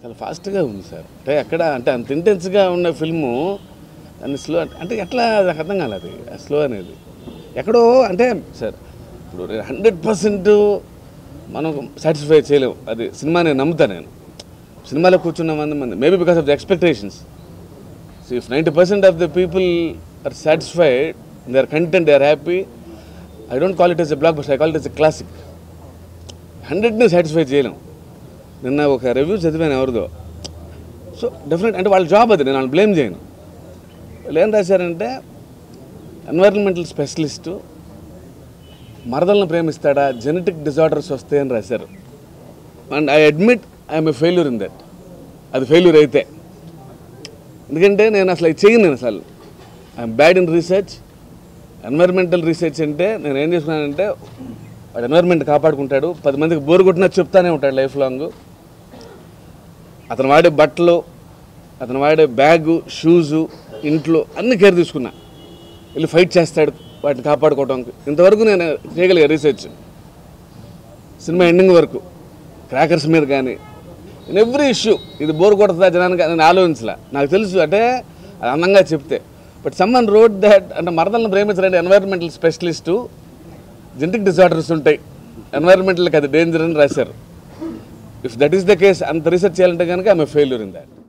చాలా ఫాస్ట్గా ఉంది సార్ అంటే ఎక్కడ అంటే అంత ఇంటెన్స్గా ఉన్న ఫిల్ము దాన్ని స్లో అంటే ఎట్లా నాకు అర్థం కాలేదు స్లో అనేది ఎక్కడో అంటే సార్ ఇప్పుడు హండ్రెడ్ పర్సెంట్ మనం సాటిస్ఫై చేయలేము అది సినిమా నేను నమ్ముతాను నేను సినిమాలో కూర్చున్న మంది మంది maybe because of the expectations so if ninety percent of the people are satisfied they are content they are happy I don't call it as a blockbuster I call it as a classic హండ్రెడ్ని satisfy చేయలేం నిన్న ఒక review చదివాను ఎవరిదో so definite అంటే వాళ్ళ job అది నేను వాళ్ళని బ్లేమ్ చేయను వాళ్ళు ఏం రాశారంటే ఎన్వైరన్మెంటల్ స్పెషలిస్టు మరదలను ప్రేమిస్తాడా జెనెటిక్ డిజార్డర్స్ వస్తాయని రాశారు and I admit I'm a failure in that అది ఫెయిల్యూర్ అయితే ఎందుకంటే నేను అసలు అది చేయను నేను అసలు I'm bad in research environmental research అంటే నేను ఏం చేసుకున్నానంటే వాడు ఎన్వైర్మెంట్ కాపాడుకుంటాడు పది మందికి బోరు కొట్టినా చెప్తానే ఉంటాడు లైఫ్ లాంగ్ అతను వాడే బట్టలు అతను వాడే బ్యాగు షూజు ఇంట్లో అన్ని కేర్ తీసుకున్నా వెళ్ళి ఫైట్ చేస్తాడు వాటిని కాపాడుకోవడానికి ఇంతవరకు నేను చేయగలిగా రీసెర్చ్ సినిమా ఎండింగ్ వరకు క్రాకర్స్ మీద కానీ ఇన్ ఎవ్రీ ఇష్యూ ఇది బోర్ కొడుతుందా జనానికి నేను ఆలోచించలే నాకు తెలుసు అంటే అది అందంగా చెప్తే బట్ సమ్మన్ రోడ్ దాట్ అంటే మరదలను ప్రేమించాలంటే ఎన్వైరన్మెంటల్ స్పెషలిస్టు జెనటిక్ డిజార్డర్స్ ఉంటాయి ఎన్వైరన్మెంటల్కి అది డేంజర్ అని రాశారు if that is the case అంత రీసెర్చ్ చేయాలంటే కనుక ఐఎమ్ ఫెయిల్యూర్ ఇన్ దాట్